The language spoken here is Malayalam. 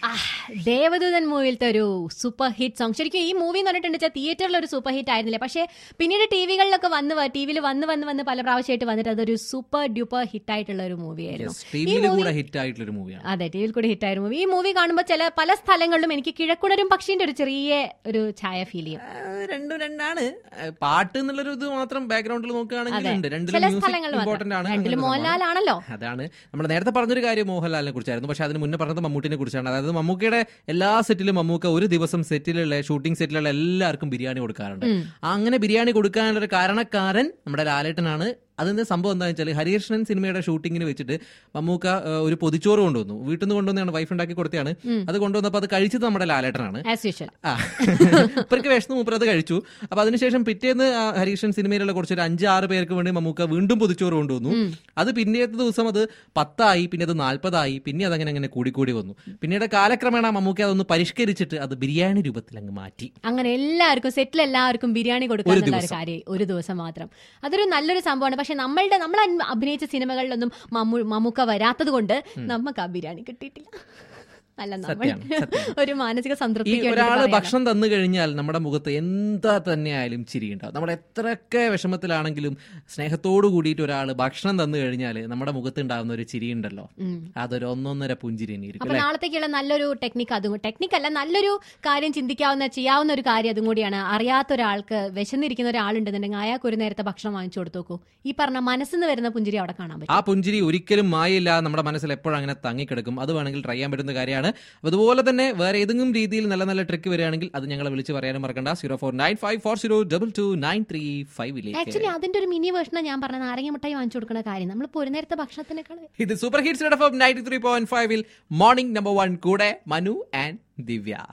ആ, ദേവദൂതൻ മൂവിലത്തെ ഒരു സൂപ്പർ ഹിറ്റ് സോങ് ശരിക്കും ഈ മൂവി എന്ന് പറഞ്ഞിട്ടുണ്ടെച്ചാൽ തിയേറ്ററിൽ ഒരു സൂപ്പർ ഹിറ്റ് ആയിരുന്നില്ല പക്ഷേ പിന്നീട് ടി വികളിലൊക്കെ വന്ന് ടി വിയിൽ വന്ന് വന്ന് വന്ന് പല പ്രാവശ്യമായിട്ട് വന്നിട്ട് അതൊരു സൂപ്പർ ഡ്യൂപ്പർ ഹിറ്റ് ആയിട്ടുള്ള ഒരു മൂവിയായിരുന്നു ടി വിയിൽ കൂടെ ഹിറ്റ് ആയിട്ടുള്ള ഒരു മൂവിയാണ് അതെ ടി വിയിൽ കൂടി ഹിറ്റ് ആയ മൂവി ഈ മൂവി കാണുമ്പോൾ ചില പല സ്ഥലങ്ങളിലും എനിക്ക് കിഴക്കുണരും പക്ഷീന്റെ ഒരു ചെറിയ ഒരു ഛായ ഫീൽ ചെയ്യും രണ്ടും രണ്ടാണ് ആ, പാട്ട് എന്നുള്ളൊരു ഇത് മാത്രം ബാക്ക്ഗ്രൗണ്ടിൽ നോക്കുകയാണെങ്കിൽ അതെ. ഉണ്ട് ചില രണ്ടിലും സ്ഥലങ്ങളിൽ മാത്രം. ഇമ്പോർട്ടന്റ് ആണ് രണ്ടിലും എന്നുള്ള സംഭവമാണ്. മോഹൻലാലാണല്ലോ അതാണ് നമ്മൾ നേരത്തെ പറഞ്ഞൊരു കാര്യം മോഹൻലാലിനെ കുറിച്ചായിരുന്നു പക്ഷെ അതിന് മുന്നേ പറഞ്ഞത് മമ്മൂട്ടിനെ കുറിച്ചാണ് അതായത് മമ്മൂക്കയുടെ എല്ലാ സെറ്റിലും മമ്മൂക്ക ഒരു ദിവസം സെറ്റിലുള്ള ഷൂട്ടിംഗ് സെറ്റിലുള്ള എല്ലാവർക്കും ബിരിയാണി കൊടുക്കാറുണ്ട് അങ്ങനെ ബിരിയാണി കൊടുക്കാനുള്ള ഒരു കാരണക്കാരൻ നമ്മുടെ ലാലേട്ടനാണ് അതിന്റെ സംഭവം എന്താണെന്ന് വെച്ചാൽ ഹരികൃഷ്ണൻ സിനിമയുടെ ഷൂട്ടിങ്ങിന് വെച്ചിട്ട് മമ്മൂക്ക ആ, ഒരു പൊതിച്ചോറ് കൊണ്ടുവന്നു വീട്ടിൽ നിന്ന് കൊണ്ടുവന്നാണ് വൈഫ് ഉണ്ടാക്കി കൊടുത്തതാണ് അത് കൊണ്ടുവന്നപ്പോൾ അത് കഴിച്ചത് നമ്മുടെ ലാലേട്ടനാണ് ആസ് യൂഷ്വൽ ആ ഇവർക്ക് വിഷന്ന് മൂപ്പർ അത് കഴിച്ചു അപ്പൊ അതിനുശേഷം പിറ്റേന്ന് ആ ഹരീഷൻ സിനിമയിലുള്ള കുറച്ച് ഒരു അഞ്ച് ആറ് പേർക്ക് വേണ്ടി മമ്മൂക്ക വീണ്ടും പൊതിച്ചോറ് കൊണ്ടുവന്നു അത് പിന്നേത്തെ ദിവസം അത് പത്തായി പിന്നെ അത് നാൽപ്പതായി പിന്നെ അതങ്ങനെ അങ്ങനെ കൂടിക്കൂടി വന്നു പിന്നീട് കാലക്രമേണ മമ്മൂക്ക അതൊന്ന് പരിഷ്കരിച്ചിട്ട് അത് ബിരിയാണി രൂപത്തിൽ അങ്ങ് മാറ്റി അങ്ങനെ എല്ലാവർക്കും സെറ്റിൽ എല്ലാവർക്കും ബിരിയാണി കൊടുക്കുക ഒരു എന്നുള്ള ഒരു ദിവസം. കാര്യം ഒരു ദിവസം മാത്രം അതൊരു നല്ലൊരു സംഭവമാണ് പക്ഷെ നമ്മളുടെ നമ്മൾ അൻ- അഭിനയിച്ച സിനിമകളിലൊന്നും മമ്മൂ മമ്മൂക്ക വരാത്തത് കൊണ്ട് നമുക്ക് ആ ബിരിയാണി കിട്ടിയിട്ടില്ല അല്ല നമ്മൾ സത്യാണ്, സത്യാണ്. ഒരു മാനസിക ഈ സംതൃപ്തിക്ക് വേണ്ടിയിട്ട് ഒരാള് പറയാണ്. ഭക്ഷണം തന്നു കഴിഞ്ഞാൽ നമ്മുടെ മുഖത്ത് എന്താ തന്നെ ആയാലും ചിരി ഉണ്ടാവും നമ്മൾ എത്രയൊക്കെ വിഷമത്തിലാണെങ്കിലും സ്നേഹത്തോടു കൂടിയിട്ട് ഒരാൾ ഭക്ഷണം തന്നു കഴിഞ്ഞാൽ നമ്മുടെ മുഖത്ത് ഉണ്ടാകുന്ന ഒരു ചിരി ഉണ്ടല്ലോ ഉം. അതൊരു ഒന്നൊന്നര പുഞ്ചിരി തന്നെയായിരിക്കും അപ്പൊ നാളത്തേക്കുള്ള നല്ലൊരു ടെക്നിക്ക് അതും ടെക്നിക്ക് അല്ല നല്ലൊരു കാര്യം ചിന്തിക്കാവുന്ന ചെയ്യാവുന്ന ഒരു കാര്യം അതും കൂടിയാണ് അറിയാത്ത ഒരാൾക്ക് വിശന്നിരിക്കുന്ന ഒരാളുണ്ടെന്നുണ്ടെങ്കിൽ അയാൾക്ക് ഒരു നേരത്തെ ഭക്ഷണം വാങ്ങിച്ചു കൊടുത്തു നോക്കൂ ഈ പറഞ്ഞ മനസ്സിന്ന് വരുന്ന പുഞ്ചിരി അവിടെ കാണാൻ പറ്റും ആ പുഞ്ചിരി ഒരിക്കലും മായില്ല നമ്മുടെ മനസ്സിൽ എപ്പോഴും അങ്ങനെ തങ്ങിക്കിടക്കും അത് വേണമെങ്കിൽ ട്രൈ ചെയ്യാൻ പറ്റുന്ന കാര്യമാണ് അപ്പൊ അതുപോലെ തന്നെ വേറെ ഏതെങ്കിലും രീതിയിൽ നല്ല നല്ല ട്രിക്ക് വരികയാണെങ്കിൽ അത് ഞങ്ങളെ വിളിച്ച് പറയാനും മറക്കണ്ട zero four nine five four zero double two nine three ഫൈവിലേക്ക് ആക്ച്വലി അതിന്റെ ഒരു മിനി വേർഷനാണ് ഞാൻ പറഞ്ഞ നാരങ്ങ മിഠായി വാങ്ങിച്ചു കൊടുക്കുന്ന കാര്യം നമ്മളിപ്പോ ഒരു നേരത്തെ ഭക്ഷണത്തിനേക്കാൾ ഇത് super hits ninety three point ഫൈവിൽ മോർണിംഗ് നമ്പർ വൺ കൂടെ മനു ആൻഡ് ദിവ്യ